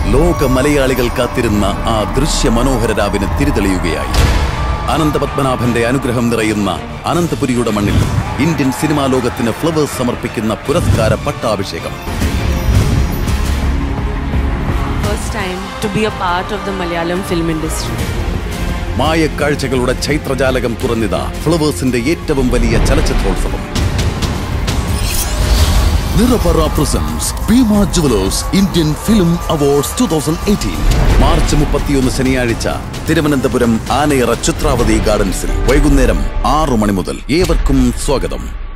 ലോക മലയാളികൾ കാത്തിരുന്ന ആ ദൃശ്യ മനോഹര രാവിന് തിരിതെളിയുകയായി അനന്തപത്മനാഭന്റെ അനുഗ്രഹം നിറയുന്ന അനന്തപുരിയുടെ മണ്ണിൽ ഇന്ത്യൻ സിനിമാ ലോകത്തിന് ഫ്ലവേഴ്സ് സമർപ്പിക്കുന്ന പുരസ്കാര പട്ടാഭിഷേകം first time to be a part of the Malayalam film industry. മായക്കാഴ്ചകളുടെ ചൈത്രജാലകം തുറന്നിത ഫ്ലവേഴ്സിന്റെ ഏറ്റവും വലിയ ചലച്ചിത്രോത്സവം Nirapara presents Bhima jewellers Indian film awards two thousand eighteen March മുപ്പത്തിയൊന്ന് ശനിയാഴ്ച തിരുവനന്തപുരം ആനയറ ചിത്രാവതി ഗാർഡൻസിൽ വൈകുന്നേരം ആറു മണി മുതൽ ഏവർക്കും സ്വാഗതം